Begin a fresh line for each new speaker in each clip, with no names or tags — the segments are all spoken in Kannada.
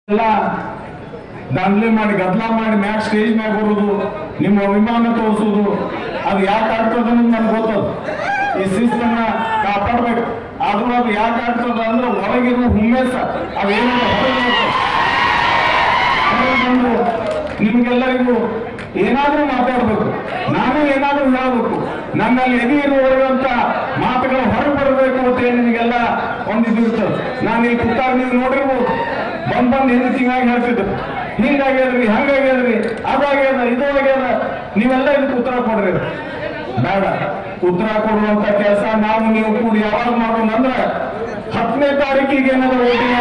ಎಲ್ಲ ದಾಂಧಲೆ ಮಾಡಿ ಗದ್ದಲ ಮಾಡಿ ಮ್ಯಾಕ್ ಸ್ಟೇಜ್ ಮ್ಯಾಗ ಬರೋದು ನಿಮ್ಮ ಅಭಿಮಾನ ತೋರಿಸೋದು ಅದು ಯಾಕೆ ಆಗ್ತದ ನನ್ಗೆ ಗೊತ್ತದ ಈ ಶಿಸ್ತನ್ನ ಕಾಪಾಡ್ಬೇಕು ಆದ್ರೂ ಅದು ಯಾಕೆ ಆಗ್ತದ ಅಂದ್ರೆ ಒಳಗಿರೋ ಹುಮ್ಮೇಸ ಅವೇನೋ ಹೊರಗೆ ಬರ್ತದೆ. ಹೊರಗೆ ಬಂದು ನಿಮ್ಗೆಲ್ಲರಿಗೂ ಏನಾದ್ರೂ ಮಾತಾಡ್ಬೇಕು ನಾನು ಏನಾದ್ರೂ ಹೇಳಬೇಕು ನನ್ನಲ್ಲಿ ಎದೆ ಇರುವಂತ ಮಾತುಗಳು ಹೊರಗೆ ಬರಬೇಕು ಅಂತ ಹೇಳಿ ನಿಮಗೆಲ್ಲ ಒಂದಿದಿರ್ತದೆ ನಾನು ಇಲ್ಲಿ ಕುತ್ತಾಗ ನೀವು ನೋಡಿರ್ಬೋದು ಬಂದ್ ಬಂದ್ ಹಿಂದೆ ತಿಂಗಾಗಿ ಹೇಳ್ತಿದ್ರು ಹಿಂಗಾಗ್ಯದ್ರಿ ಹಂಗಾಗ್ಯದ್ರಿ ಅದಾಗ್ಯದ ಇದು ಆಗ್ಯದ ನೀವೆಲ್ಲ ಇದಕ್ಕೆ ಉತ್ತರ ಕೊಡ್ರಿ ಬೇಡ ಉತ್ತರ ಕೊಡುವಂತ ಕೆಲಸ ನಾವು ನೀವು ಕೂಡಿ ಯಾವಾಗ ಮಾಡೋಣ ಅಂದ್ರೆ ಹತ್ತನೇ ತಾರೀಕಿಗೆ ಏನಾದ್ರು ವೋಟಿಂಗ್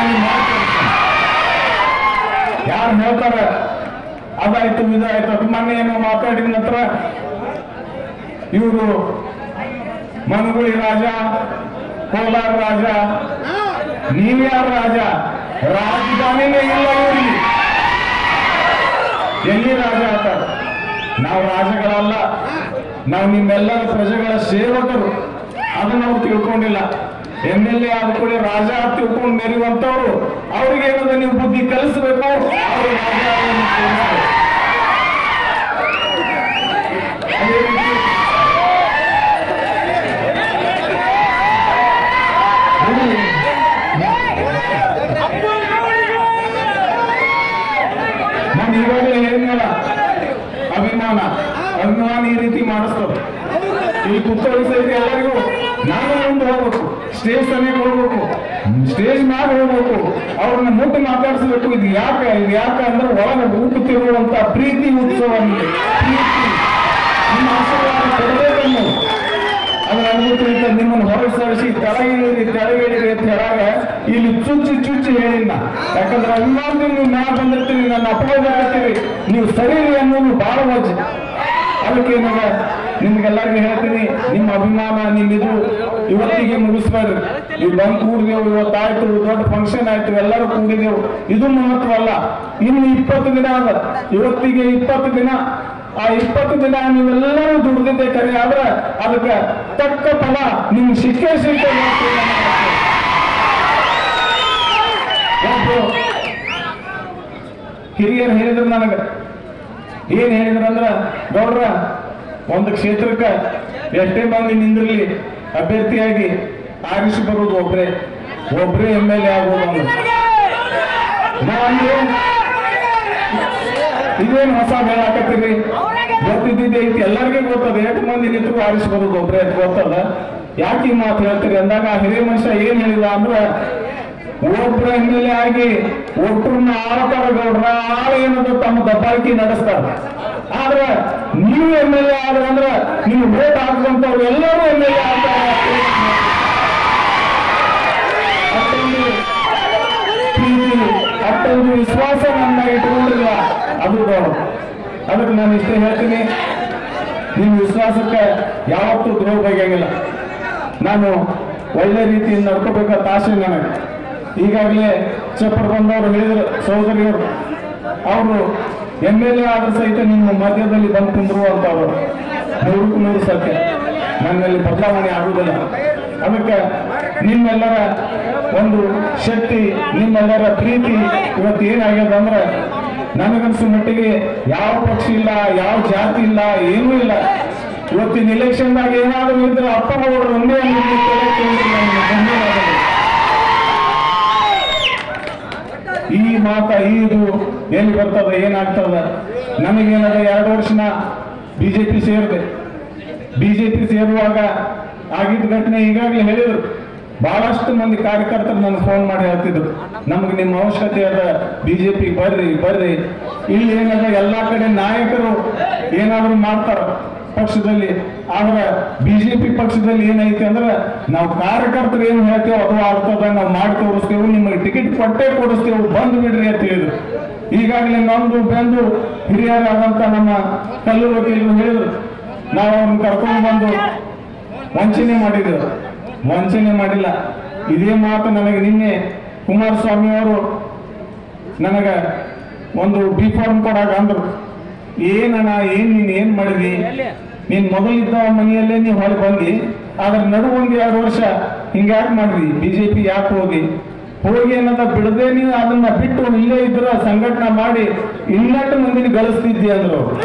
ಯಾರು ಹೇಳ್ತಾರೆ ಅದಾಯ್ತು ಇದಾಯ್ತು ಅದು ಮೊನ್ನೆ ಏನೋ ಮಾತಾಡಿದ ನಂತರ ಇವರು ಮನುಗುಳಿ ರಾಜ ಕೋಲಾರ ರಾಜ ನೀವ್ಯಾರ ರಾಜ ರಾಜಧಾನಿನೇ ಇಲ್ಲ ಇವರಿಗೆ ಎಲ್ಲಿ ರಾಜ ಅಂತಾರೆ ನಾವು ರಾಜಗಳಲ್ಲ ನಾವು ನಿಮ್ಮೆಲ್ಲರ ಪ್ರಜೆಗಳ ಸೇವಕರು ಅದನ್ನ ನಾವು ತಿಳ್ಕೊಂಡಿಲ್ಲ ಎಮ್ ಎಲ್ ಎ ಆದ ಕೂಡ ರಾಜ ಅಂತ ತಿಳ್ಕೊಂಡು ಮೆರೆಯುವಂತವ್ರು ಅವ್ರಿಗೆ ಏನದ ನೀವು ಬುದ್ಧಿ ಕಲಿಸ್ಬೇಕು ಅವ್ರು ರಾಜ ಆಗೋದನ್ನ ತೋರಿಸ್ಬೇಕು. ಅದೇ ರೀತಿ ನಾನು ಇವಾಗಲೇ ಹೇಳಿದ್ನಲ್ಲ ಅಭಿಮಾನ ಅಭಿಮಾನ ಈ ರೀತಿ ಮಾಡಿಸ್ತದೆ ಈ ಪುಸ್ತಕ ಸಹಿತ ಎಲ್ಲರಿಗೂ ನಾನು ಮುಂದೆ ಹೋಗ್ಬೇಕು ಸ್ಟೇಜ್ ಸಮಯಕ್ಕೆ ಹೋಗ್ಬೇಕು ಸ್ಟೇಜ್ ಮ್ಯಾಗ ಹೋಗ್ಬೇಕು ಅವ್ರನ್ನ ಮುಟ್ಟು ಮಾತಾಡಿಸ್ಬೇಕು ಇದು ಯಾಕೆ ಇದು ಯಾಕೆ ಅಂದ್ರೆ ಒಳಗೆ ಊಟುತ್ತಿರುವಂತ ಪ್ರೀತಿ ಉತ್ಸವ ನಮ್ಗೆ. ಪ್ರೀತಿ ನಿಮ್ಮ ಆಶೀರ್ವಾದ ಕೊಡಬೇಕನ್ನು ಅದ್ರ ಅನುಭೂತಿ ಅಂತ ನಿಮ್ಮನ್ನು ಹೊರಗೆ ಸರಿಸಿ ತೆಳಗಿಳಿರಿ ತೆಳಗಿಳಿರಿ ಅಂತ ಹೇಳಾಗ ಇಲ್ಲಿ ಚುಚ್ಚಿ ಚುಚ್ಚಿ ಹೇಳಿಲ್ಲ ಯಾಕಂದ್ರೆ ಅಭಿಮಾನದಿಂದ ನೀವು ಮ್ಯಾಲ ಬಂದಿರ್ತೀರಿ ನನ್ನ ಅಪವಾದ ಮಾಡ್ತೀರಿ ನೀವು ಸರಿ ಅನ್ನೋದು ಬಹಳ ವಜ್ ಅದಕ್ಕೆ ಏನದ ನಿಮ್ಗೆಲ್ಲರಿಗೂ ಹೇಳ್ತೀನಿ ನಿಮ್ಮ ಅಭಿಮಾನ ನಿಮ್ಮ ಇದು ಇವತ್ತಿಗೆ ಮುಗಿಸ್ಬೇಡ್ರಿ ನೀವು ಬಂದು ಕೂಡಿದೆವು ಇವತ್ತಾಯ್ತು ದೊಡ್ಡ ಫಂಕ್ಷನ್ ಆಯ್ತು ಎಲ್ಲರೂ ಕೂಡಿದೆವು ಇದು ಮಹತ್ವ ಅಲ್ಲ ಇನ್ನು ಇಪ್ಪತ್ತು ದಿನ ಅದ ಇವತ್ತಿಗೆ ಇಪ್ಪತ್ತು ದಿನ ಆ ಇಪ್ಪತ್ತು ದಿನ ನೀವೆಲ್ಲರೂ ದುಡ್ದಿದ್ದೆ ಕರೆ ಆದ್ರೆ ಅದಕ್ಕೆ ತಕ್ಕ ಫಲ ನಿಮ್ಗೆ ಸಿಕ್ಕೇ ಸಿಗ್ತದೆ ಅಂತ ನಾನು ಹೇಳ್ತೀನಿ. ಒಬ್ರು ಹಿರಿಯರು ಹೇಳಿದ್ರು ನನಗೆ ಏನ್ ಹೇಳಿದ್ರಂದ್ರ ಗೌಡ್ರ ಒಂದು ಕ್ಷೇತ್ರಕ್ಕೆ ಎಷ್ಟೇ ಮಂದಿ ನಿಂದಿರ್ಲಿ ಅಭ್ಯರ್ಥಿಯಾಗಿ ಆರಿಸಿ ಬರೋದು ಒಬ್ರೇ ಒಬ್ರೇ ಎಮ್ ಎಲ್ ಎ ಆಗೋದು ಅಂದ್ರು. ನಾ ಅಂದೆ, ಇದೇನು ಹೊಸ ಹೇಳಾಕತ್ತೀರಿ ಗೊತ್ತಿದ್ದಿದ್ದೆ ಐತಿ ಎಲ್ಲರಿಗೂ ಗೊತ್ತದ ಎಷ್ಟು ಮಂದಿ ನಿಂತರು ಆರಿಸಿ ಬರೋದು ಒಬ್ರೇ ಅಂತ ಗೊತ್ತದ ಯಾಕೆ ಈ ಮಾತು ಹೇಳ್ತೀರಿ ಅಂದಾಗ ಆ ಹಿರಿಯ ಮನುಷ್ಯ ಏನ್ ಹೇಳಿದ ಅಂದ್ರೆ ಒಬ್ರ ಎಮ್ ಎಲ್ ಎ ಆಗಿ ಒಟ್ರನ್ನ ಆಳ್ತಾರ ಗೌಡ್ರ ಆಳ ಏನದು ತಮ್ಮ ದಬ್ಬಾಳಿಕೆ ನಡೆಸ್ತಾರ ಆದ್ರೆ ನೀವು ಎಮ್ ಎಲ್ ಎ ಆದ್ರೆ ಅಂದ್ರೆ ನೀವು ವೋಟ್ ಹಾಕುವಂತವ್ರು ಎಲ್ಲರೂ ಎಮ್ ಎಲ್ ಎ ಆಗ್ತಾರೆ ಅಷ್ಟೊಂದು ಪ್ರೀತಿ ಅಷ್ಟೊಂದು ವಿಶ್ವಾಸ ನನ್ನ ಇಟ್ಕೊಂಡಿಲ್ಲ ಅದು ಗೌರವ ಅದಕ್ಕೆ ನಾನು ಇಷ್ಟೇ ಹೇಳ್ತೀನಿ ನಿಮ್ಮ ವಿಶ್ವಾಸಕ್ಕೆ ಯಾವತ್ತೂ ದ್ರೋಹ ಬಗೆಯಂಗಿಲ್ಲ ನಾನು ಒಳ್ಳೆ ರೀತಿಯಿಂದ ನಡ್ಕೋಬೇಕಂತ ಆಸೆ ನನಗೆ ಈಗಾಗಲೇ ಚಪ್ಪರ್ ಬಂದವರು ಹೇಳಿದ್ರು ಸಹೋದರಿಯರು ಅವರು ಎಮ್ ಎಲ್ ಎ ಆದ್ರೂ ಸಹಿತ ನಿಮ್ಮ ಮಧ್ಯದಲ್ಲಿ ಬಂದು ಕುಂದ್ರುವಂತವ್ರು ನೂರಕ್ಕೂ ನೂರು ಸತ್ಯ ನನ್ನಲ್ಲಿ ಬದಲಾವಣೆ ಆಗುವುದಿಲ್ಲ ಅದಕ್ಕೆ ನಿಮ್ಮೆಲ್ಲರ ಒಂದು ಶಕ್ತಿ ನಿಮ್ಮೆಲ್ಲರ ಪ್ರೀತಿ ಇವತ್ತು ಏನಾಗ್ಯದ ಅಂದ್ರೆ ನನಗನ್ಸು ಮಟ್ಟಿಗೆ ಯಾವ ಪಕ್ಷ ಇಲ್ಲ ಯಾವ ಜಾತಿ ಇಲ್ಲ ಏನೂ ಇಲ್ಲ ಇವತ್ತಿನ ಇಲೆಕ್ಷನ್ದಾಗ ಏನಾದರೂ ಇದ್ರೆ ಅಪ್ಪ ಅವರು ಒಂದೇ ಅನ್ನೋದು ಕೇಳಕ್ಕೆ ಹೋಗಿಲ್ಲ ನನಗೆ ಧನ್ಯವಾದಗಳು. ಈ ಮಾತ ಈ ಇದು ಎಲ್ಲಿ ಬರ್ತದ ಏನಾಗ್ತದ ನನಗೇನದ ಎರಡು ವರ್ಷನ ಬಿಜೆಪಿ ಸೇರಿದೆ ಬಿಜೆಪಿ ಸೇರುವಾಗ ಆಗಿದ್ದ ಘಟನೆ ಈಗಾಗಲೇ ಹೇಳಿದ್ರು ಬಹಳಷ್ಟು ಮಂದಿ ಕಾರ್ಯಕರ್ತರು ನನಗೆ ಫೋನ್ ಮಾಡಿ ಹೇಳ್ತಿದ್ರು ನಮಗೆ ನಿಮ್ಮ ಅವಶ್ಯಕತೆ ಅದ ಬಿಜೆಪಿ ಬರ್ರಿ ಬರ್ರಿ ಇಲ್ಲಿ ಏನದ ಎಲ್ಲಾ ಕಡೆ ನಾಯಕರು ಏನಾದ್ರು ಮಾಡ್ತಾರ ಪಕ್ಷದಲ್ಲಿ ಆದ್ರೆ ಬಿಜೆಪಿ ಪಕ್ಷದಲ್ಲಿ ಏನೈತಿ ಅಂದ್ರೆ ನಾವು ಕಾರ್ಯಕರ್ತರು ಏನು ಹೇಳ್ತೇವೆ ಅದು ಆಗ್ತದ ನಾವು ಮಾಡಿ ತೋರಿಸ್ತೇವೆ ನಿಮಗೆ ಟಿಕೆಟ್ ಕೊಟ್ಟೇ ಕೊಡಿಸ್ತೇವೆ ಬಂದು ಬಿಡ್ರಿ ಅಂತ ಹೇಳಿದ್ರು ಈಗಾಗಲೇ ನಮ್ದು ಬೆಂದು ಹಿರಿಯರಾದಂತ ನಮ್ಮ ಕಲ್ಲು ವಕೀಲರು ಹೇಳಿದ್ರು ನಾವು ಅವ್ರನ್ನ ಕರ್ಕೊಂಡು ಬಂದು ವಂಚನೆ ಮಾಡಿದ್ರು ವಂಚನೆ ಮಾಡಿಲ್ಲ ಇದೇ ಮಾತು ನನಗೆ ನಿನ್ನೆ ಕುಮಾರಸ್ವಾಮಿ ಅವರು ನನಗೆ ಒಂದು ಬಿ ಫಾರ್ಮ್ ಕೊಡಾಗ ಅಂದ್ರು ಏನಣ್ಣ ಏನ್ ನೀನ್ ಏನ್ ಮಾಡಿದಿ ನೀನ್ ಮೊದಲಿದ್ದ ಮನೆಯಲ್ಲೇ ನೀವು ಹೊರಗೆ ಬಂದಿ ಅದ್ರ ನಡು ಒಂದು ಎರಡು ವರ್ಷ ಹಿಂಗ್ಯಾಕೆ ಮಾಡ್ರಿ ಬಿಜೆಪಿ ಯಾಕೆ ಹೋಗಿ ಹೋಗಿ ಏನದ ಬಿಡದೆ ನೀವು ಅದನ್ನ ಬಿಟ್ಟು ಇಲ್ಲೇ ಇದ್ರ ಸಂಘಟನೆ ಮಾಡಿ ಇನ್ನಟ್ಟು ಮಂದಿನ ಗಳಿಸ್ತಿದ್ದಿ ಅಂದ್ರು ಅವ್ರು.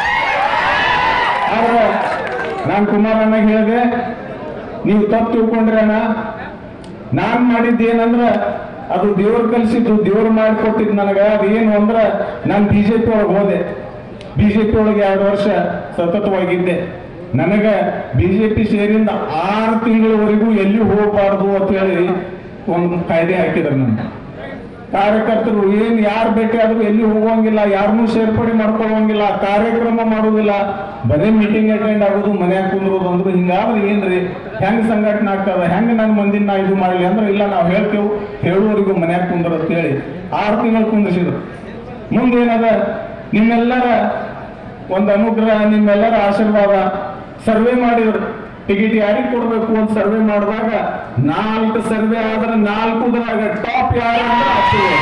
ಆದ್ರೆ ನಾನು ಕುಮಾರಣ್ಣ ಹೇಳಿದೆ ನೀವು ತಪ್ಪು ತಿಳ್ಕೊಂಡ್ರೆ ಅಣ್ಣ ನಾನ್ ಮಾಡಿದ್ದು ಏನಂದ್ರ ಅದು ದೇವ್ರು ಕಲಿಸಿದ್ದು ದೇವ್ರು ಮಾಡಿಕೊಟ್ಟಿದ್ದು ನನಗ ಅದೇನು ಅಂದ್ರ ನಾನು ಬಿಜೆಪಿ ಒಳಗೆ ಹೋದೆ ಬಿಜೆಪಿ ಒಳಗೆ ಎರಡು ವರ್ಷ ಸತತವಾಗಿದ್ದೆ ನನಗ ಬಿಜೆಪಿ ಸೇರಿಂದ ಆರು ತಿಂಗಳವರೆಗೂ ಎಲ್ಲಿ ಹೋಗಬಾರ್ದು ಅಂತ ಹೇಳಿ ಒಂದು ಕಾಯ್ದೆ ಹಾಕಿದ್ರು ನನ್ನ ಕಾರ್ಯಕರ್ತರು ಏನ್ ಯಾರು ಭೇಟಿ ಆದ್ರೂ ಎಲ್ಲಿ ಹೋಗುವಂಗಿಲ್ಲ ಯಾರನ್ನೂ ಸೇರ್ಪಡೆ ಮಾಡ್ಕೊಳ್ಳುವಂಗಿಲ್ಲ ಕಾರ್ಯಕ್ರಮ ಮಾಡುವುದಿಲ್ಲ ಬರೇ ಮೀಟಿಂಗ್ ಅಟೆಂಡ್ ಆಗೋದು ಮನ್ಯಾಗ ಕುಂದ್ರೋದು ಅಂದ್ರು ಹಿಂಗಾದ್ರೆ ಏನ್ರಿ ಹೆಂಗ್ ಸಂಘಟನೆ ಆಗ್ತದ ಹೆಂಗ್ ನನ್ನ ಮಂದಿನ ನಾ ಇದು ಮಾಡಲಿ ಅಂದ್ರೆ ಇಲ್ಲ ನಾವು ಹೇಳ್ತೇವೆ ಹೇಳುವವರೆಗೂ ಮನ್ಯಾಗ ಕುಂದ್ರ ಅಂತ ಹೇಳಿ ಆರು ತಿಂಗಳು ಕುಂದಿಸಿದ್ರು ಮುಂದೇನದ ನಿಮ್ಮೆಲ್ಲರ ಒಂದು ಅನುಗ್ರಹ ನಿಮ್ಮೆಲ್ಲರ ಆಶೀರ್ವಾದ ಸರ್ವೆ ಮಾಡಿದ್ರು ಟಿಕೆಟ್ ಯಾರಿಗೆ ಕೊಡ್ಬೇಕು ಅಂತ ಸರ್ವೆ ಮಾಡಿದಾಗ ನಾಲ್ಕು ಸರ್ವೆ ಆದ್ರೆ ನಾಲ್ಕುದ್ರಾಗ ಟಾಪ್ ಯಾರು ಅಂದ್ರೆ ಅಪ್ಪು.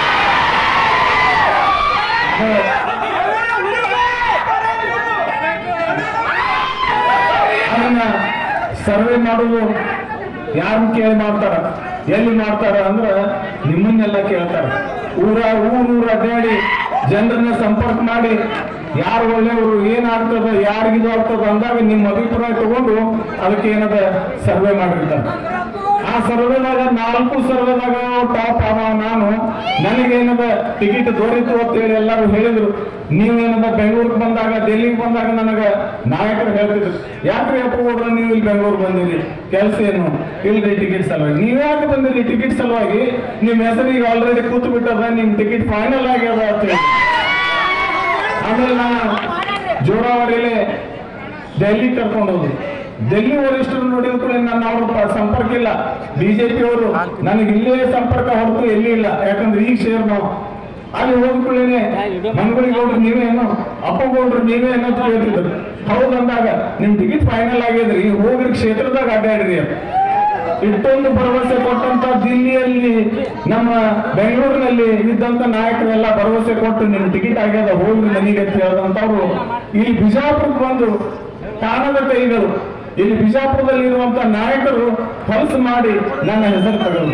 ಅದನ್ನ ಸರ್ವೆ ಮಾಡೋದು ಯಾರನ್ನ ಕೇಳಿ ಮಾಡ್ತಾರ ಎಲ್ಲಿ ಮಾಡ್ತಾರ ಅಂದ್ರ ನಿಮ್ಮನ್ನೆಲ್ಲ ಕೇಳ್ತಾರ ಊರ ಊರೂರ ಅಡ್ಡಾಡಿ ಜನರನ್ನ ಸಂಪರ್ಕ ಮಾಡಿ ಯಾರು ಒಳ್ಳೆಯವರು ಏನಾಗ್ತದ ಯಾರಿಗಿದು ಆಗ್ತದ ಅಂದಾಗ ನಿಮ್ಮ ಅಭಿಪ್ರಾಯ ತಗೊಂಡು ಅದಕ್ಕೆ ಏನದ ಸರ್ವೆ ಮಾಡಿರ್ತಾರೆ ಆ ಸರ್ವೆದಾಗ ನಾಲ್ಕು ಸರ್ವೆದಾಗ ಟಾಪ್ ಅವ ನಾನು ನನಗೇನದ ಟಿಕೆಟ್ ದೊರೀತು ಅಂತ ಹೇಳಿ ಎಲ್ಲರೂ ಹೇಳಿದ್ರು ನೀವೇನದ ಬೆಂಗಳೂರಿಗೆ ಬಂದಾಗ ಡೆಲ್ಲಿಗೆ ಬಂದಾಗ ನನಗ ನಾಯಕರು ಹೇಳ್ತಿದ್ರು ಯಾಕ್ರಿ ಅಪ್ಪ ಹೋದ್ರ ನೀವು ಇಲ್ಲಿ ಬೆಂಗಳೂರು ಬಂದಿರಿ ಕೆಲಸ ಏನು ಇಲ್ರಿ ಟಿಕೆಟ್ ಸಲುವಾಗಿ ನೀವ್ ಯಾಕೆ ಬಂದಿರಿ ಟಿಕೆಟ್ ಸಲುವಾಗಿ ನಿಮ್ ಹೆಸರಿಗೆ ಆಲ್ರೆಡಿ ಕೂತು ಬಿಟ್ಟದ ನಿಮ್ ಟಿಕೆಟ್ ಫೈನಲ್ ಆಗ್ಯದ ಅಂತ ಹೇಳಿ ಆಮೇಲೆ ನಾನು ಜೋರಾವರಿಯಲ್ಲಿ ಡೆಲ್ಲಿ ಕರ್ಕೊಂಡು ಹೋದ್ರು ಡೆಲ್ಲಿ ವರಿಷ್ಠರು ನೋಡಿದ ಕೂಡ ನನ್ನ ಅವ್ರ ಪ- ಸಂಪರ್ಕ ಇಲ್ಲ ಬಿಜೆಪಿ ಅವರು ನನಗೆ ಇಲ್ಲೇ ಸಂಪರ್ಕ ಹೊರತು ಎಲ್ಲಿ ಇಲ್ಲ ಯಾಕಂದ್ರೆ ಈಗ ಶೇರ್ ನಾವು ಅಲ್ಲಿ ಹೋದ ಕೂಡಲೇ ಮನ್ಗಳಿಗೆ ಹೋಗ್ರಿ ನೀವೇನು ಅಪ್ಪಗೌಡ್ರು ನೀವೇ ಏನೋ ಅಂತ ಹೇಳ್ತಿದ್ರು ಹೌದು ಅಂದಾಗ ನಿಮ್ ಟಿಕೆಟ್ ಫೈನಲ್ ಆಗ್ಯದ್ರಿ ಹೋಗ್ರಿ ಕ್ಷೇತ್ರದಾಗ ಅಡ್ಡಾಡ್ರಿ ಅಂತ. ಇಷ್ಟೊಂದು ಭರವಸೆ ಕೊಟ್ಟಂತ ದಿಲ್ಲಿಯಲ್ಲಿ ನಮ್ಮ ಬೆಂಗಳೂರಿನಲ್ಲಿ ಇದ್ದಂತ ನಾಯಕರೆಲ್ಲ ಭರವಸೆ ಕೊಟ್ಟು ನಿಮ್ ಟಿಕೆಟ್ ಆಗ್ಯದ ಹೋಗ್ರಿ ನನಗೆ ಅಂತ ಹೇಳಿದಂತವ್ರು ಇಲ್ಲಿ ಬಿಜಾಪುರಕ್ಕೆ ಬಂದು ಕಾಣದ ಕೈಗಳು ಇಲ್ಲಿ ಬಿಜಾಪುರದಲ್ಲಿ ಇರುವಂತ ನಾಯಕರು ಹೊಲಸು ಮಾಡಿ ನನ್ನ ಹೆಸರು ತಗೊಂಡು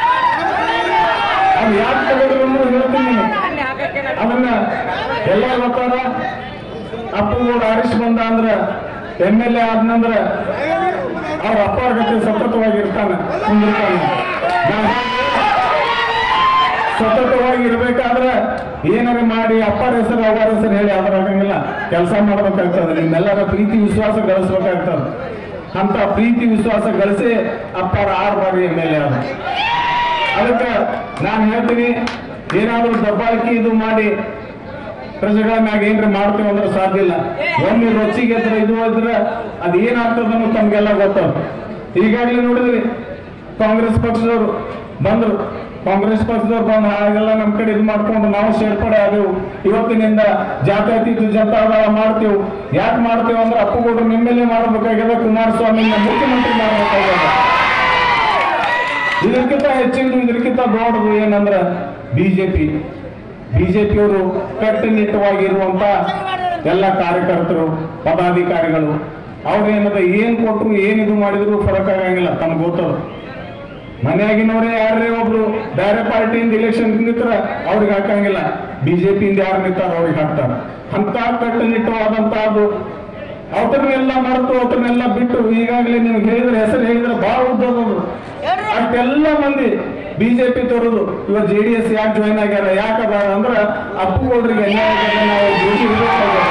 ಅದು ಯಾಕೆ ತಗೊಂಡ್ರು ಅನ್ನೋದು ಹೇಳ್ತೀನಿ ಅದನ್ನ ಎಲ್ಲಾರು ಗೊತ್ತಾರ ಅಪ್ಪಗೌಡ ಹರೀಶ್ ಬಂದ ಅಂದ್ರ ಎಮ್ ಎಲ್ ಎ ಆದ್ನಂದ್ರ ಅವ್ರ ಅಪ್ಪ ಗತಿ ಸತತವಾಗಿ ಇರ್ತಾನೆ ಕುಂದಿರ್ತಾನೆ ನಾವ್ ಸತತವಾಗಿ ಇರ್ಬೇಕಾದ್ರೆ ಏನಾರ ಮಾಡಿ ಅಪ್ಪರ ಹೆಸರು ಅವರ ಹೆಸರು ಹೇಳಿ ಅದ್ರ ಆಗಂಗಿಲ್ಲ ಕೆಲಸ ಮಾಡ್ಬೇಕಾಗ್ತದೆ ನಿಮ್ಮೆಲ್ಲರ ಪ್ರೀತಿ ವಿಶ್ವಾಸ ಗಳಿಸ್ಬೇಕಾಗ್ತದೆ ಅಂತ ಪ್ರೀತಿ ವಿಶ್ವಾಸ ಗಳಿಸಿ ಅಪ್ಪರ ಆರು ಬಾರಿ ಎಮ್ ಎಲ್ ಎ ಆದ ಅದಕ್ಕೆ ನಾನು ಹೇಳ್ತೀನಿ ಏನಾದ್ರೂ ದಬ್ಬಾಳಿಕೆ ಇದು ಮಾಡಿ ಪ್ರಜೆಗಳ ಮ್ಯಾಗ ಏನ್ರ ಮಾಡ್ತೇವೆ ಅಂದ್ರೆ ಸಾಧ್ಯ ಇಲ್ಲ ಒಮ್ಮೆ ರೊಚ್ಚಿಗೆ ಹತ್ರ ಇದು ಇದ್ರೆ ಅದು ಏನಾಗ್ತದ ಅನ್ನೋದು ತಮ್ಗೆಲ್ಲ ಗೊತ್ತವ ಈಗಾಗಲೇ ನೋಡಿದ್ರಿ ಕಾಂಗ್ರೆಸ್ ಪಕ್ಷದವರು ಬಂದ್ರು ಕಾಂಗ್ರೆಸ್ ಪಕ್ಷದವ್ರು ಬಂದು ಹಾಗೆಲ್ಲ ನಮ್ಮ ಕಡೆ ಇದು ಮಾಡ್ಕೊಂಡು ನಾವು ಸೇರ್ಪಡೆ ಆದೆವು ಇವತ್ತಿನಿಂದ ಜಾತ್ಯತೀತ ಜನತಾದಳ ಮಾಡ್ತೇವೆ ಯಾಕೆ ಮಾಡ್ತೇವೆ ಅಂದ್ರೆ ಅಪ್ಪುಗೌಡರು ನಿಮ್ಮೆಲ್ಲೇ ಮಾಡಬೇಕಾಗ್ಯದ ಕುಮಾರಸ್ವಾಮಿ ಮುಖ್ಯಮಂತ್ರಿ ಮಾಡಬೇಕಾಗ್ಯದ ಇದಕ್ಕಿಂತ ಹೆಚ್ಚಿನದು ಇದಕ್ಕಿಂತ ದೊಡ್ಡದು ಏನಂದ್ರ ಬಿಜೆಪಿ ಬಿಜೆಪಿಯವರು ಕಟ್ಟುನಿಟ್ಟವಾಗಿರುವಂತ ಎಲ್ಲ ಕಾರ್ಯಕರ್ತರು ಪದಾಧಿಕಾರಿಗಳು ಅವ್ರು ಏನದ ಏನ್ ಕೊಟ್ರು ಏನ್ ಇದು ಮಾಡಿದ್ರು ಫರಕ್ ಆಗಂಗಿಲ್ಲ ತಮ್ಗೆ ಗೊತ್ತದ ಮನೆಯಾಗಿನವರೇ ಯಾರೇ ಒಬ್ರು ಬೇರೆ ಪಾರ್ಟಿಯಿಂದ ಇಲೆಕ್ಷನ್ ನಿಂತ್ರ ಅವ್ರಿಗೆ ಹಾಕಂಗಿಲ್ಲ ಬಿಜೆಪಿಯಿಂದ ಯಾರು ನಿಂತಾರ ಅವ್ರಿಗೆ ಹಾಕ್ತಾರ ಅಂತ ಕಟ್ಟುನಿಟ್ಟವಾದಂತಹದ್ದು ಅವ್ರನ್ನೆಲ್ಲ ಮರೆತು ಅವ್ರನ್ನೆಲ್ಲ ಬಿಟ್ಟು ಈಗಾಗಲೇ ನೀವು ಹೇಳಿದ್ರೆ ಹೆಸರು ಹೇಳಿದ್ರೆ ಬಹಳ ಉದ್ದದದು ಅಷ್ಟೆಲ್ಲ ಮಂದಿ ಬಿಜೆಪಿ ತೋರುದು ಇವಾಗ ಜೆ ಡಿ ಎಸ್ ಯಾಕೆ ಜಾಯ್ನ್ ಆಗ್ಯಾರ ಯಾಕದ ಅಂದ್ರ ಅಪ್ಪುಗೌಡ್ರಿಗೆ ಅನ್ಯಾಯ ಆಗ್ಯದ, ನಾವು ಡ್ಯೂಟಿ ಇರ್ಬೇಕಾಗ್ಯದ.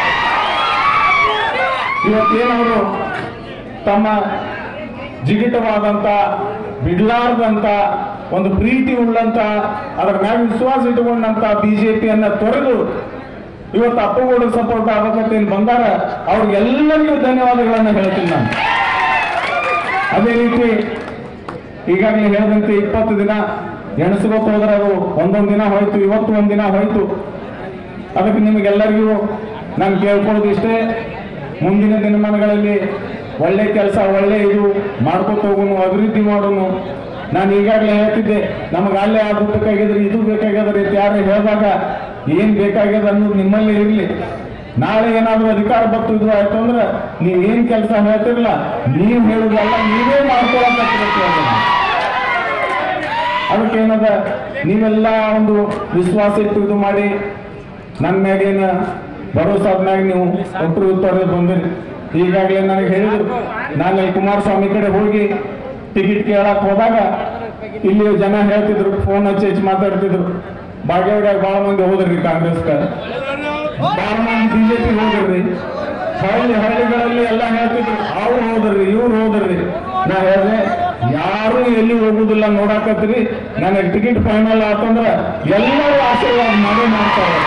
ಇವತ್ತೇನವರು ತಮ್ಮ ಜಿಗಿಟವಾದಂತ ಬಿಡ್ಲಾರ್ದಂತ ಒಂದು ಪ್ರೀತಿ ಉಳ್ಳಂತ ಅದರ ಮ್ಯಾಗ ವಿಶ್ವಾಸ ಇಟ್ಟುಕೊಂಡಂತ ಬಿಜೆಪಿಯನ್ನ ತೊರೆದು ಇವತ್ತು ಅಪ್ಪಗೌಡ ಸಪೋರ್ಟ್ ಆಗಬೇಕಂತ ಬಂದಾಗ ಅವ್ರಿಗೆಲ್ಲರಿಗೂ ಧನ್ಯವಾದಗಳನ್ನ ಹೇಳ್ತೀನಿ ನಾನು ಅದೇ ರೀತಿ ಈಗಾಗಲೇ ಹೇಳಿದಂತೆ ಇಪ್ಪತ್ತು ದಿನ ಎಣಸ್ಕೊತ ಹೋದ್ರೆ ಅದು ಒಂದೊಂದು ದಿನ ಹೋಯ್ತು ಇವತ್ತು ಒಂದ್ ದಿನ ಹೋಯ್ತು ಅದಕ್ಕೆ ನಿಮಗೆಲ್ಲರಿಗೂ ನಾನು ಕೇಳ್ಕೊಳ್ಳೋದು ಇಷ್ಟೇ ಮುಂದಿನ ದಿನಮಾನಗಳಲ್ಲಿ ಒಳ್ಳೆ ಕೆಲಸ ಒಳ್ಳೆ ಇದು ಮಾಡ್ಕೊತ ಹೋಗೋನು ಅಭಿವೃದ್ಧಿ ಮಾಡೋನು ನಾನು ಈಗಾಗಲೇ ಹೇಳ್ತಿದ್ದೆ ನಮಗೆ ಅಲ್ಲೇ ಅದು ಬೇಕಾಗಿದ್ರೆ ಇದು ಬೇಕಾಗ್ಯದ್ರಿ ಅಂತ ಯಾರು ಹೇಳಿದಾಗ ಏನ್ ಬೇಕಾಗ್ಯದ ಅನ್ನೋದು ನಿಮ್ಮಲ್ಲಿ ಇರಲಿ ನಾಳೆ ಏನಾದ್ರೂ ಅಧಿಕಾರ ಬತ್ತು ಇದು ಆಯ್ತು ಅಂದ್ರೆ ನೀವ್ ಏನ್ ಕೆಲಸ ಹೇಳ್ತಿರಲ್ಲ ನೀವ್ ಹೇಳುದಲ್ಲ ನೀವೇ ಮಾಡ್ಕೊಳಕ್ ಅದಕ್ಕೆ ಏನದ ನೀವೆಲ್ಲ ಒಂದು ವಿಶ್ವಾಸ ಇಟ್ಟು ಇದು ಮಾಡಿ ನನ್ನ ಮ್ಯಾಗೇನ ಭರೋಸೆ ಆದ್ಮ್ಯಾಗ ನೀವು ಒಟ್ಟರು ಉತ್ತರ ಬಂದಿರಿ ಈಗಾಗಲೇ ನನಗೆ ಹೇಳಿದ್ರು ನಾನು ಅಲ್ಲಿ ಕುಮಾರಸ್ವಾಮಿ ಕಡೆ ಹೋಗಿ ಟಿಕೆಟ್ ಕೇಳಕ್ ಹೋದಾಗ ಇಲ್ಲಿ ಜನ ಹೇಳ್ತಿದ್ರು ಫೋನ್ ಹಚ್ಚಿ ಹಚ್ಚಿ ಮಾತಾಡ್ತಿದ್ರು ಬಾಗೇವಾಡ್ಯಾಗ ಭಾಳ ಮಂದಿ ಹೋದ್ರಿ ಕಾಂಗ್ರೆಸ್ಗೆ ಭಾಳ ಮಂದಿ ಬಿಜೆಪಿ ಹೋದ್ರಿ ಹಳ್ಳಿ ಹಳ್ಳಿಗಳಲ್ಲಿ ಎಲ್ಲ ಹೇಳ್ತಿದ್ರು ಅವ್ರು ಹೋದ್ರಿ ಇವ್ರು ಹೋದ್ರಿ ನಾ ಹೇಳಿದೆ ಯಾರು ಎಲ್ಲಿ ಹೋಗುದಿಲ್ಲ ನೋಡಾಕತ್ರಿ ನನಗೆ ಟಿಕೆಟ್ ಫೈನಲ್ ಆತಂದ್ರ ಎಲ್ಲರೂ ಆಶೀರ್ವಾದ ಮಾಡೇ ಮಾಡ್ತಾರೆ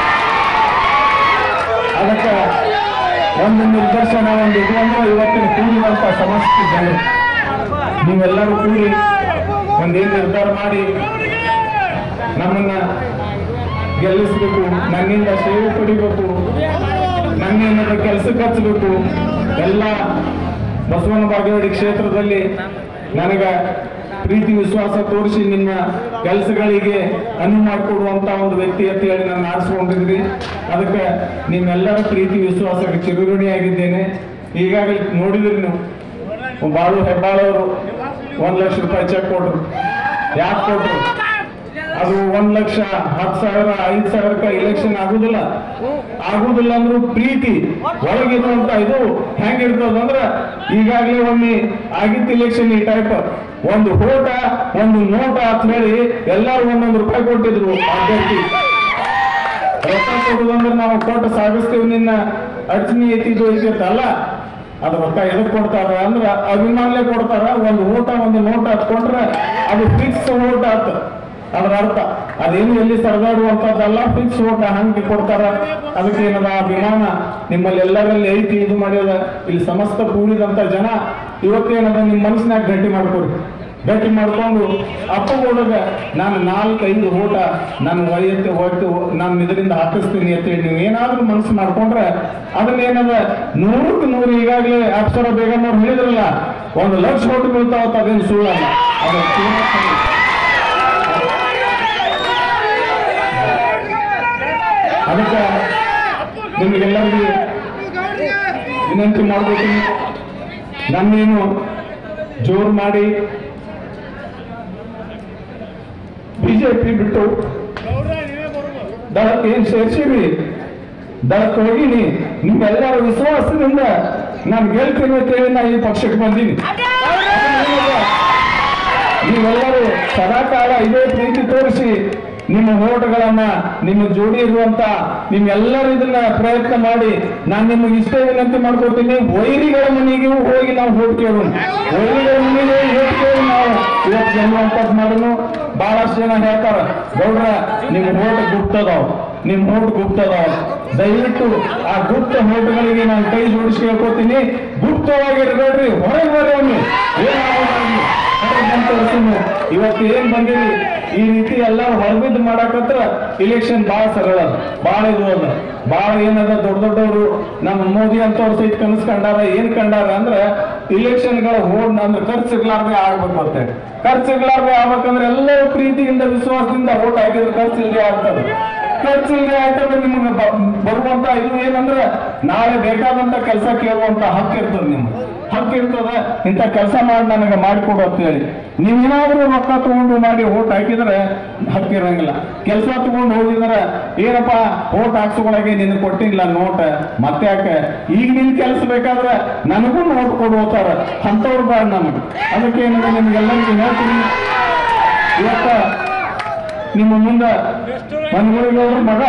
ಅದಕ್ಕೆ ಒಂದು ನಿರ್ದರ್ಶನ ಒಂದು ಇದು ಅಂದ್ರೆ ಇವತ್ತಿನ ಕೂಡಿರುವಂತ ಸಮಸ್ತ ಜನರು ನೀವೆಲ್ಲರೂ ಕೂಡಿ ಒಂದೇನು ನಿರ್ಧಾರ ಮಾಡಿ ನಮ್ಮನ್ನ ಗೆಲ್ಲಿಸ್ಬೇಕು ನನ್ನಿಂದ ಸೇವೆ ಪಡಿಬೇಕು ನನ್ನೇನಾದ್ರು ಕೆಲಸಕ್ಕೆ ಹಚ್ಚಬೇಕು ಎಲ್ಲ ಬಸವನ ಬಾಗೇವಾಡಿ ಕ್ಷೇತ್ರದಲ್ಲಿ ನನಗ ಪ್ರೀತಿ ವಿಶ್ವಾಸ ತೋರಿಸಿ ನಿಮ್ಮ ಕೆಲಸಗಳಿಗೆ ಅನುವು ಮಾಡಿಕೊಡುವಂತ ಒಂದು ವ್ಯಕ್ತಿ ಅಂತ ಹೇಳಿ ನಾನು ಆರಿಸ್ಕೊಂಡಿದ್ರಿ ಅದಕ್ಕೆ ನಿಮ್ಮೆಲ್ಲರ ಪ್ರೀತಿ ವಿಶ್ವಾಸಕ್ಕೆ ಚಿರುಗುಣಿಯಾಗಿದ್ದೇನೆ ಈಗಾಗಲೇ ನೋಡಿದ್ರಿ ನೀವು ಬಾಳು ಹೆಬ್ಬಾಳವರು ಒಂದ್ ಲಕ್ಷ ರೂಪಾಯಿ ಚೆಕ್ ಕೊಟ್ರು ಯಾಕೆ ಕೊಟ್ರು ಅದು ಒಂದ್ ಲಕ್ಷ ಹತ್ತು ಸಾವಿರ ಐದು ಸಾವಿರಕ್ಕೆ ಇಲೆಕ್ಷನ್ ಆಗುದಿಲ್ಲ ಆಗುದಿಲ್ಲ ಅಂದ್ರೂ ಪ್ರೀತಿ ಒಳಗಿರುವಂತ ಇದು ಹೆಂಗಿರ್ತದಂದ್ರ ಈಗಾಗಲೇ ಒಮ್ಮೆ ಆಗಿತ್ತು ಇಲೆಕ್ಷನ್ ಈ ಟೈಪ್ ಒಂದು ಹೋಟ ಒಂದು ನೋಟ ಅಂತ ಹೇಳಿ ಎಲ್ಲಾರು ಒಂದೊಂದು ರೂಪಾಯಿ ಕೊಟ್ಟಿದ್ರು ಅಭ್ಯರ್ಥಿ ರೊಕ್ಕ ಕೊಡುದಂದ್ರೆ ನಾವು ಕೊಟ್ಟು ಸಾಗಿಸ್ತೀವಿ ನಿನ್ನ ಅಡಚಣೆ ಐತಿದು ಐತಿರ್ತಲ್ಲ ಅದು ರೊಕ್ಕ ಎದಕ್ ಕೊಡ್ತಾರ ಅಂದ್ರ ಅಭಿಮಾನಲೇ ಕೊಡ್ತಾರ ಒಂದು ಊಟ ಒಂದು ನೋಟ ಹತ್ಕೊಂಡ್ರೆ ಅದು ಫಿಕ್ಸ್ ಊಟ ಆತ ಅದ್ರ ಅರ್ಥ ಅದೇನು ಎಲ್ಲಿ ಸರದಾಡುವಂತದ್ದಲ್ಲ ಫಿಕ್ಸ್ ಊಟ ಹಂಗೆ ಕೊಡ್ತಾರ ಅದಕ್ಕೆ ಏನದ ಅಭಿಮಾನ ನಿಮ್ಮಲ್ಲಿ ಎಲ್ಲರಲ್ಲಿ ಐತಿ ಇದು ಮಾಡ್ಯದ ಇಲ್ಲಿ ಸಮಸ್ತ ಕೂಡಿದಂತ ಜನ ಇವತ್ತೇನದ ನಿಮ್ಮ ಮನಸ್ಸಿನಾಗ ಗಟ್ಟಿ ಮಾಡ್ಕೊರಿ ಭೇಟಿ ಮಾಡ್ಕೊಂಡು ಅಪ್ಪಗೋಡಗ ನಾನು ನಾಲ್ಕೈದು ಊಟ ನಾನು ವೈಯತ್ತೆ ಒಟ್ಟು ನಾನು ಇದರಿಂದ ಹಾಕಿಸ್ತೀನಿ ಅಂತೇಳಿ ನೀವು ಏನಾದ್ರೂ ಮನಸ್ಸು ಮಾಡ್ಕೊಂಡ್ರೆ ಅದನ್ನೇನದ ನೂರಕ್ಕೆ ನೂರು ಈಗಾಗಲೇ ಅಪ್ಸರ ಬೇಗಮ್ ಅವ್ರು ಹೇಳಿದ್ರಲ್ಲ ಒಂದು ಲಕ್ಷ ಓಟು ಬೀಳ್ತಾವತ್ತ ಅದೇನು ಸುಳ್ಳಲ್ಲ ಅದು ಪೂರ್ಣ ಸರಿ. ಅದಕ್ಕೆ ನಿಮಗೆಲ್ಲರಿಗೂ ವಿನಂತಿ ಮಾಡ್ಬೇಕು ನನ್ನೇನು ಜೋರು ಮಾಡಿ ಬಿಜೆಪಿ ಬಿಟ್ಟು ದಳಕ್ಕೆ ಏನ್ ಸೇರ್ಸಿರಿ ದಳಕ್ಕೆ ಹೋಗಿನಿ ನಿಮ್ಮೆಲ್ಲರ ವಿಶ್ವಾಸದಿಂದ ನಾನು ಗೆಲ್ತೀನಿ ಅಂತ ಹೇಳಿ ನಾ ಈ ಪಕ್ಷಕ್ಕೆ ಬಂದೀನಿ ನೀವೆಲ್ಲರೂ ಸದಾಕಾಲ ಇದೇ ಪ್ರೀತಿ ತೋರಿಸಿ ನಿಮ್ಮ ಓಟ್ಗಳನ್ನ ನಿಮ್ಮ ಜೋಡಿ ಇರುವಂತ ನಿಮ್ಮೆಲ್ಲರೂ ಇದನ್ನ ಪ್ರಯತ್ನ ಮಾಡಿ ನಾನು ನಿಮಗೆ ಇಷ್ಟೇ ವಿನಂತಿ ಮಾಡ್ಕೊತೀನಿ ವೈರಿಗಳ ಮನೆಗೆ ಹೋಗಿ ನಾವು ಓಟ್ ಕೇಳೋಣ ವೈರಿಗಳ ಮನೆಗೆ ಓಟ್ ಕೇಳಿ ನಾವು ಇವತ್ತು ಗೆಲ್ಲುವಂತದ್ದು ಮಾಡೋಣ ಬಹಳಷ್ಟು ಜನ ಹೇಳ್ತಾರ ಗೌಡ್ರ ನಿಮ್ ಓಟ್ ಗುಪ್ತದಾವ್ ನಿಮ್ ಓಟ್ ಗುಪ್ತದಾವ್ ದಯವಿಟ್ಟು ಆ ಗುಪ್ತ ಓಟ್ಗಳಿಗೆ ನಾನು ಕೈ ಜೋಡಿಸಿ ಹೇಳ್ಕೊತೀನಿ ಗುಪ್ತವಾಗಿರ್ಬೇಡ್ರಿ ಹೊರಗೆ ಬರ್ರಿ ಒಮ್ಮೆ ಏನಾಗೋದಾಗ್ಲಿ ಹೊರಗ್ ಬಂದ್ ತೋರ್ಸುನು. ಇವತ್ತು ಏನ್ ಬಂದಿರಿ ಈ ರೀತಿ ಎಲ್ಲ ಹೊರಬಿದ್ದು ಮಾಡಾಕತ್ರ ಇಲೆಕ್ಷನ್ ಬಹಳ ಸರಳ ಅದ ಬಹಳ ಇದು ಅದ ಬಹಳ ಏನದ ದೊಡ್ಡ ದೊಡ್ಡವರು ನಮ್ಮ ಮೋದಿ ಅಂತವ್ರು ಸಹಿತ ಕನಸು ಕಂಡಾರ ಏನ್ ಕಂಡಾರ ಅಂದ್ರ ಇಲೆಕ್ಷನ್ಗಳ ಹೋಡ್ ಅಂದ್ರೆ ಖರ್ಚು ಇರ್ಲಾರ್ದೆ ಆಗ್ಬೇಕು ಅಂತ ಖರ್ಚು ಇರ್ಲಾರ್ದೆ ಆಗ್ಬೇಕಂದ್ರೆ ಎಲ್ಲರೂ ಪ್ರೀತಿಯಿಂದ ವಿಶ್ವಾಸದಿಂದ ಓಟ್ ಹಾಕಿದ್ರೆ ಖರ್ಚು ಇಲ್ಲದೆ ಆಗ್ತದೆ ಖರ್ಚು ಇಲ್ಲದೆ ಆಯ್ತಂದ್ರೆ ನಿಮ್ಗೆ ಬ- ಬರುವಂತ ಇದು ಏನಂದ್ರೆ ನಾಳೆ ಬೇಕಾದಂತ ಕೆಲಸ ಕೇಳುವಂತ ಹಕ್ಕು ಇರ್ತದೆ ನಿಮ್ಗೆ ಹಕ್ಕು ಇರ್ತದ ಇಂಥ ಕೆಲಸ ಮಾಡಿ ನನಗೆ ಮಾಡಿಕೊಡು ಅಂತ ಹೇಳಿ ನೀವೇನಾದ್ರೂ ರೊಕ್ಕ ತಗೊಂಡು ಮಾಡಿ ಓಟ್ ಹಾಕಿದ್ರೆ ಹಕ್ಕು ಇರಂಗಿಲ್ಲ ಕೆಲಸ ತಗೊಂಡು ಹೋಗಿದ್ರೆ ಏನಪ್ಪ ಓಟ್ ಹಾಕ್ಸ್ಕೊಳಗೆ ನಿನ್ ಕೊಟ್ಟಿಲ್ಲ ನೋಟ್ ಮತ್ತೆ ಯಾಕೆ ಈಗ ನಿನ್ ಕೆಲಸ ಬೇಕಾದ್ರೆ ನನಗೂ ನೋಟ್ ಕೊಡು ಹೋಗ್ತಾರ ಅಂಥವ್ರು ಬೇಡ ನಮಗೆ ಅದಕ್ಕೆ ಏನಂದ್ರೆ ನಿಮ್ಗೆಲ್ಲರಿಗೂ ಹೇಳ್ತೀನಿ ಇವತ್ತ ನಿಮ್ಮ ಮುಂದೆ ಮನಗುಳಿಗೌಡ್ರ ಮಗ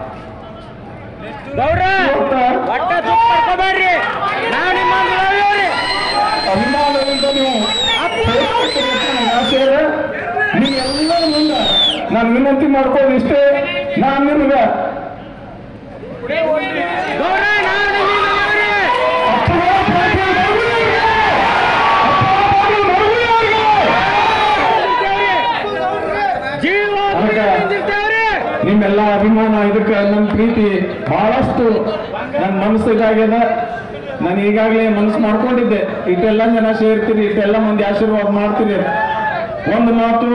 ಗೌಡ್ರ
ಇವತ್ತ
ಒಟ್ಟ ತುಪ್ಪ ಪಡ್ಕೋಬೇಡ್ರಿ ನಾವು ನಿಮ್ಮ ಗೆಳೆಯರು.
ಅಭಿಮಾನದಿಂದ ನೀವು ಆಸೆ ಇದೆ. ನೀವೆಲ್ಲರ ಮುಂದೆ ನಾನು ವಿನಂತಿ ಮಾಡ್ಕೊಂಡು ಇಷ್ಟೇ ನಾನು ನಿಮ್ಗೆ
ಗೌಡ್ರ ನಾವು ನಿಮ್ಮ ಗೆಳೆಯರು.
ಅಪ್ಪಗಳ ಪ್ರೀತಿ ಮಗುವಿಗೆ! ಅಪ್ಪಗಳ ಪ್ರೀತಿ ಮಗುವಿಗೆ!
ಜೀವ
ಅದಕ್ಕೆ
ನಿಂತಿರ್ತೇವ್ರಿ.
ನಿಮ್ಮೆಲ್ಲ ಅಭಿಮಾನ ಇದಕ್ಕೆ ನನ್ನ ಪ್ರೀತಿ ಬಹಳಷ್ಟು ನನ್ನ ಮನಸ್ಸು ಇದಾಗ್ಯದ ನಾನು ಈಗಾಗಲೇ ಮನಸ್ಸು ಮಾಡ್ಕೊಂಡಿದ್ದೆ ಇಟ್ಟೆಲ್ಲ ಜನ ಸೇರ್ತೀರಿ ಇಟ್ಟೆಲ್ಲ ಮಂದಿ ಆಶೀರ್ವಾದ ಮಾಡ್ತೀರಿ ಒಂದು ಮಾತು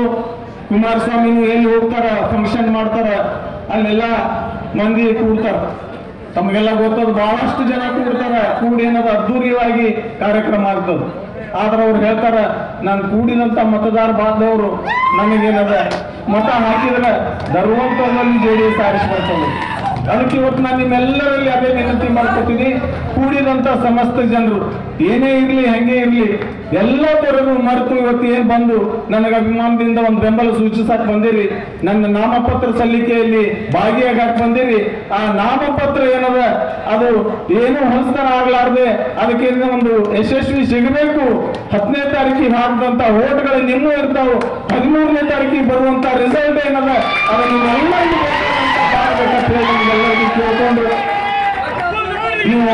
ಕುಮಾರಸ್ವಾಮಿ ಎಲ್ಲಿ ಹೋಗ್ತಾರ ಫಂಕ್ಷನ್ ಮಾಡ್ತಾರ ಅಲ್ಲೆಲ್ಲ ಮಂದಿ ಕೂಡ್ತಾರ ತಮಗೆಲ್ಲ ಗೊತ್ತದ ಬಹಳಷ್ಟು ಜನ ಕೂಡ್ತಾರ ಕೂಡಿ ಏನದ ಅದ್ದೂರಿಯಾಗಿ ಕಾರ್ಯಕ್ರಮ ಆಗ್ತದ ಆದ್ರೆ ಅವ್ರು ಹೇಳ್ತಾರ ನಾನು ಕೂಡಿದಂತ ಮತದಾರ ಬಾಂಧವರು ನನಗೇನದ ಮತ ಹಾಕಿದ್ರೆ ಧರ್ಮಂತದಲ್ಲಿ ಜೆ ಡಿ ಎಸ್ ಆರಿಸ್ಬರ್ತದೆ ಅದಕ್ಕೆ ಇವತ್ತು ನಾನು ನಿಮ್ಮೆಲ್ಲರಲ್ಲಿ ಅದೇ ವಿನಂತಿ ಮಾಡ್ಕೊತೀನಿ ಕೂಡಿದಂತ ಸಮಸ್ತ ಜನರು ಏನೇ ಇರ್ಲಿ ಹೆಂಗೆ ಇರ್ಲಿ ಎಲ್ಲ ತರಗೂ ಮರೆತು ಇವತ್ತು ಏನ್ ಬಂದು ನನಗೆ ಅಭಿಮಾನದಿಂದ ಒಂದು ಬೆಂಬಲ ಸೂಚಿಸಕ್ ಬಂದಿರಿ ನನ್ನ ನಾಮಪತ್ರ ಸಲ್ಲಿಕೆಯಲ್ಲಿ ಭಾಗಿಯಾಗಕ್ ಬಂದಿರಿ ಆ ನಾಮಪತ್ರ ಏನದ ಅದು ಏನು ಹೊಲಸ್ತನ ಆಗ್ಲಾರ್ದೆ ಅದಕ್ಕೆ ಏನೋ ಒಂದು ಯಶಸ್ವಿ ಸಿಗಬೇಕು ಹತ್ತನೇ ತಾರೀಕಿಗೆ ಹಾಕಿದಂತ ಓಟ್ಗಳು ನಿಮ್ಮ ಇರ್ತಾವ ಹದಿಮೂರನೇ ತಾರೀಕಿಗೆ ಬರುವಂತ ರಿಸಲ್ಟ್ ಏನದ ಅದು ನಿಮ್ಮೆಲ್ಲರಿಗೂ ಬೇಕಾದಂತ ಮಾಡ್ಬೇಕಂತ ಹೇಳಿ ನಿಮ್ಗೆಲ್ಲರಿಗೂ ಕೇಳ್ಕೊಂಡು ನೀವು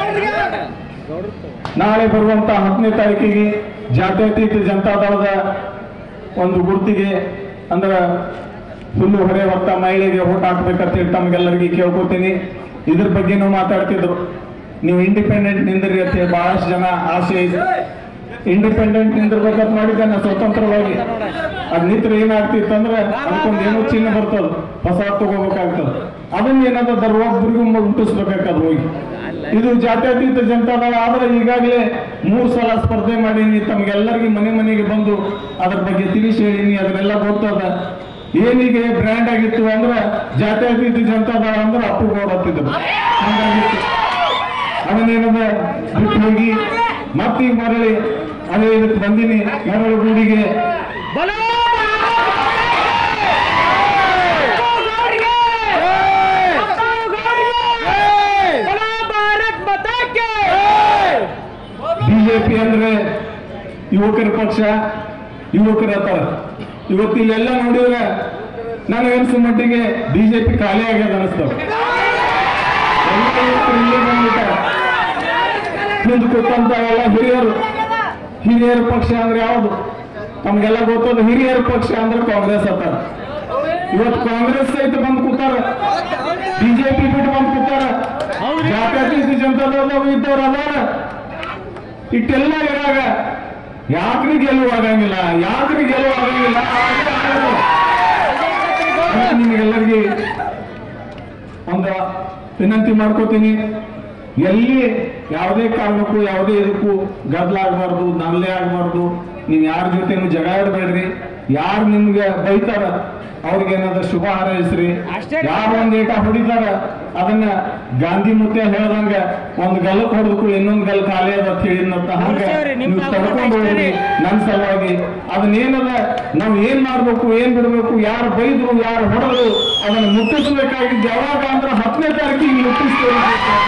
ನಾಳೆ ಬರುವಂತ ಹತ್ತನೇ ತಾರೀಕಿಗೆ ಜಾತ್ಯತೀತ ಜನತಾದಳದ ಒಂದು ಗುರುತಿಗೆ ಅಂದ್ರ ಹುಲ್ಲು ಹೊರೆ ಹೊತ್ತ ಮಹಿಳೆಗೆ ಓಟ್ ಹಾಕ್ಬೇಕಂತ ಹೇಳಿ ತಮಗೆಲ್ಲರಿಗೆ ಕೇಳ್ಕೊತೀನಿ ಇದ್ರ ಬಗ್ಗೆನೂ ಮಾತಾಡ್ತಿದ್ರು ನೀವು ಇಂಡಿಪೆಂಡೆಂಟ್ ನಿಂದ್ರಿ ಅಂತ ಹೇಳಿ ಬಹಳಷ್ಟು ಜನ ಆಸೆ ಇದೆ ಇಂಡಿಪೆಂಡೆಂಟ್ ನಿಂದಿರ್ಬೇಕಂತ ಮಾಡಿದ್ದೆ ನಾ ಸ್ವತಂತ್ರವಾಗಿ ಅದ್ ನಿತ್ರ ಏನಾಗ್ತಿತ್ತು ಅಂದ್ರೆ ಅದಕ್ಕೊಂದು ಏನೋ ಚಿಹ್ನೆ ಬರ್ತದ ಹೊಸ ತಗೋಬೇಕಾಗ್ತದ ಅದನ್ನ ಏನಾದ್ರು ದರ್ವೊಬ್ಬರಿಗೂ ಮುಟ್ಟಿಸ್ಬೇಕಾಗ್ತದ ಹೋಗಿ ಇದು ಜಾತ್ಯತೀತ ಜನತಾದಳ ಆದ್ರೆ ಈಗಾಗಲೇ ಮೂರು ಸಲ ಸ್ಪರ್ಧೆ ಮಾಡೀನಿ ತಮ್ಗೆಲ್ಲರಿಗೂ ಮನೆ ಮನೆಗೆ ಬಂದು ಅದ್ರ ಬಗ್ಗೆ ತಿಳಿಸಿ ಹೇಳೀನಿ ಅದನ್ನೆಲ್ಲ ಗೊತ್ತದ ಏನಿಗೆ ಬ್ರ್ಯಾಂಡ್ ಆಗಿತ್ತು ಅಂದ್ರೆ ಜಾತ್ಯತೀತ ಜನತಾದಳ ಅಂದ್ರೆ ಅಪ್ಪು ಗೌಡ ಅಂತಿದ್ರು ಹಂಗಾಗಿತ್ತು ಅದನ್ನೇನದ ಬಿಟ್ಟು ಹೋಗಿ ಮತ್ತೀಗ ಮರಳಿ ಅದೇ ಇದಕ್ಕೆ ಬಂದಿನಿ ಮರಳು ಗೂಡಿಗೆ
ಬಲೋ ಬಲೋ ಭಾರತ್ ಮಾತಾಕ್ಕೆ
ಬಿಜೆಪಿ ಅಂದ್ರೆ ಯುವಕರ ಪಕ್ಷ ಯುವಕರ ಅತ್ತಾರ ಇವತ್ತು ಇಲ್ಲೆಲ್ಲ ನೋಡಿದ್ರೆ ನನಗನ್ಸೋ ಮಟ್ಟಿಗೆ ಬಿಜೆಪಿ ಖಾಲಿ ಆಗ್ಯದ ಅನಿಸ್ತವ ಎಲ್ಲ ಯುವಕರು ಇಲ್ಲೇ ಬಂದ್ಬಿಟ್ಟಾರ ಮುಂದೆ ಕೂತಂತ ಎಲ್ಲ ಹಿರಿಯರು ಹಿರಿಯರ ಪಕ್ಷ ಅಂದ್ರೆ ಯಾವುದು ತಮ್ಗೆಲ್ಲ ಗೊತ್ತದ ಹಿರಿಯರ ಪಕ್ಷ ಅಂದ್ರೆ ಕಾಂಗ್ರೆಸ್ ಅತ್ತಾರ ಇವತ್ತು ಕಾಂಗ್ರೆಸ್ ಸಹಿತ ಬಂದು ಕೂತಾರ ಬಿಜೆಪಿ ಬಿಟ್ಟು ಬಂದು ಕೂತಾರ
ಹೌದ್ರಿ.
ಜಾತ್ಯತೀತ ಜನತಾದಳ ಇದ್ದವ್ರು ಅದಾರ ಇಟ್ಟೆಲ್ಲ ಇರಾಗ ಯಾಕ್ರಿ ಗೆಲುವು ಆಗಂಗಿಲ್ಲ ಯಾಕ್ರಿ ಗೆಲುವು ಆಗಂಗಿಲ್ಲ ಆಗೇ ಆಗೋದು. ಅದಕ್ಕೆ ನಿಮಗೆಲ್ಲರಿಗೆ ಒಂದು ವಿನಂತಿ ಮಾಡ್ಕೋತೀನಿ ಎಲ್ಲಿ ಯಾವುದೇ ಕಾರಣಕ್ಕೂ ಯಾವುದೇ ಇದಕ್ಕೂ ಗದ್ದಲ ಆಗಬಾರ್ದು ನಲ್ಲೆ ಆಗಬಾರ್ದು ನೀವು ಯಾರ ಜೊತೆನೂ ಜಗ ಇಡಬೇಡ್ರಿ ಯಾರು ನಿಮ್ಗೆ ಬೈತಾರ ಅವ್ರಿಗೆ ಏನಾದ್ರು ಶುಭ ಹಾರೈಸ್ರಿ
ಅಷ್ಟೇ.
ಯಾರು ಒಂದ್ ಏಟ ಹೊಡಿತಾರ ಅದನ್ನ ಗಾಂಧಿ ಮುತ್ತೆ ಹೇಳ್ದಂಗ ಒಂದ್ ಗಲ್ಲಕ್ ಹೊಡೆದಕ್ಕೂ ಇನ್ನೊಂದ್ ಗಲ್ ಖಾಲಿ ಅದ ಅಂತ ಹೇಳಿದ್ನಂತ ಹಂಗ
ನೋಡ್ತೇವ್ರಿ, ನಿಮ್
ನೀವು
ಕಾಲ್ದಾಗ
ತಡ್ಕೊಂಡು
ಅಷ್ಟೇ
ಹೋಗ್ರಿ
ರೀ.
ನನ್ ಸಲುವಾಗಿ ಅದನ್ನೇನದ ನಾವ್ ಏನ್ ಮಾಡ್ಬೇಕು ಏನ್ ಬಿಡ್ಬೇಕು ಯಾರು ಬೈದ್ರು ಯಾರು ಹೊಡೆದ್ರು ಅದನ್ನ ಮುಟ್ಟಿಸ್ಬೇಕಾಗಿದ್ದು ಯಾವಾಗ ಅಂದ್ರೆ ಹತ್ತನೇ ತಾರೀಕಿಗೆ ಮುಟ್ಟಿಸ್ತೇವೆ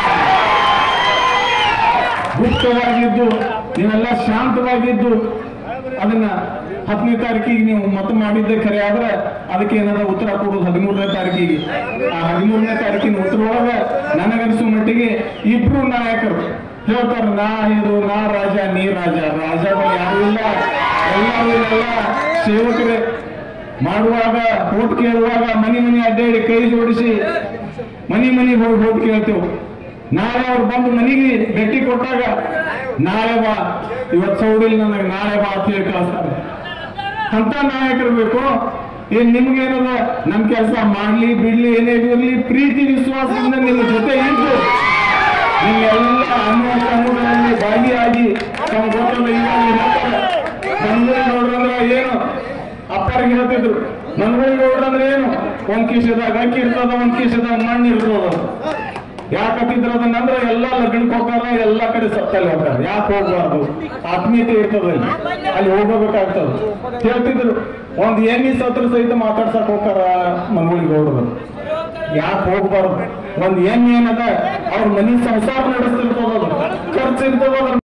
ಗುಪ್ತವಾಗಿದ್ದು ನೀವೆಲ್ಲ ಶಾಂತವಾಗಿದ್ದು ಅದನ್ನ ಹತ್ತನೇ ತಾರೀಕಿಗೆ ನೀವು ಮತ ಮಾಡಿದ್ದೆ ಖರೆ ಆದ್ರೆ ಅದಕ್ಕೆ ಏನಾದ ಉತ್ತರ ಕೊಡೋದು ಹದಿಮೂರನೇ ತಾರೀಕಿಗೆ ಆ ಹದಿಮೂರನೇ ತಾರೀಕಿನ ಉತ್ತರ ಒಳಗ ನನಗನ್ಸೋ ಮಟ್ಟಿಗೆ ಇಬ್ರು ನಾಯಕರು ಹೇಳ್ತಾರ ನಾ ಇದು ನಾ ರಾಜ ನೀ ರಾಜ ರಾಜಗಳು ಯಾರು ಇಲ್ಲ ಎಲ್ಲರೂ ಇಲ್ಲೆಲ್ಲ ಸೇವಕರೇ ಮಾಡುವಾಗ ಓಟ್ ಕೇಳುವಾಗ ಮನಿ ಮನಿ ಅಡ್ಡಾಡಿ ಕೈ ಜೋಡಿಸಿ ಮನಿ ಮನಿ ಹೋಗಿ ಹೋಗಿ ಕೇಳ್ತೇವೆ ನಾಳೆ ಅವ್ರು ಬಂದು ಮನೆಗೆ ಭೇಟಿ ಕೊಟ್ಟಾಗ ನಾಳೆ ಬಾ ಇವತ್ತು ಸೌಡಿಲ್ ನನಗೆ ನಾಳೆ ಬಾ ಅಂತ ಹೇಳಿ ಕಳಿಸ್ತಾರೆ ಅಂತ ನಾಯಕರು ಬೇಕು ಏನ್ ನಿಮ್ಗೇನದ ನಮ್ ಕೆಲಸ ಮಾಡ್ಲಿ ಬಿಡ್ಲಿ ಏನೇ ಇರ್ಲಿ ಪ್ರೀತಿ ವಿಶ್ವಾಸದಿಂದ ನಿಮ್ಮ ಜೊತೆ ಇದ್ದು ನಿಮ್ಮೆಲ್ಲ ಅನ್ನ ತಮ್ಮಗಳಲ್ಲಿ ಭಾಗಿಯಾಗಿ ತಮ್ಮ ಗೊತ್ತಲ್ಲ ಈಗಾಗಲೇ ಹೇಳ್ತಾರೆ ಮನ್ಗಳಿ ನೋಡ್ರಂದ್ರ ಏನು ಅಪ್ಪರಿಗೆ ಹೇಳ್ತಿದ್ರು ಮನ್ಗಳಿ ನೋಡ್ರಂದ್ರೆ ಏನು ಒಂದ್ ಕಿಶದಾಗ ಅಕ್ಕಿ ಇರ್ತದ ಒಂದ್ ಕಿಶದಾಗ ಮಣ್ಣು ಇರ್ತದ ಯಾಕತ್ತಿದ್ರ ಅದನ್ನಂದ್ರ ಎಲ್ಲ ಲಗ್ನಕ್ಕೆ ಹೋಗಾರ ಎಲ್ಲಾ ಕಡೆ ಸತ್ತಲ್ಲಿ ಹೋಗ್ತಾರ ಯಾಕೆ ಹೋಗ್ಬಾರ್ದು ಆತ್ಮೀಯತೆ ಇರ್ತದ ಅಲ್ಲಿ ಅಲ್ಲಿ ಹೋಗಬೇಕಾಗ್ತದ ಹೇಳ್ತಿದ್ರು ಒಂದ್ ಎಣ್ಣಿ ಸತ್ರ ಸಹಿತ ಮಾತಾಡ್ಸಕ್ ಹೋಗ್ತಾರ ಮನ್ಗುಳಿ ಗೌಡರು ಯಾಕೆ ಹೋಗ್ಬಾರ್ದು ಒಂದ್ ಹೆಣ್ಣು ಏನದ ಅವ್ರ ಮನಿ ಸಂಸಾರ ನಡೆಸ್ತಿರ್ತದ ಅದು ಖರ್ಚು ಇರ್ತದ ಅದ್ರ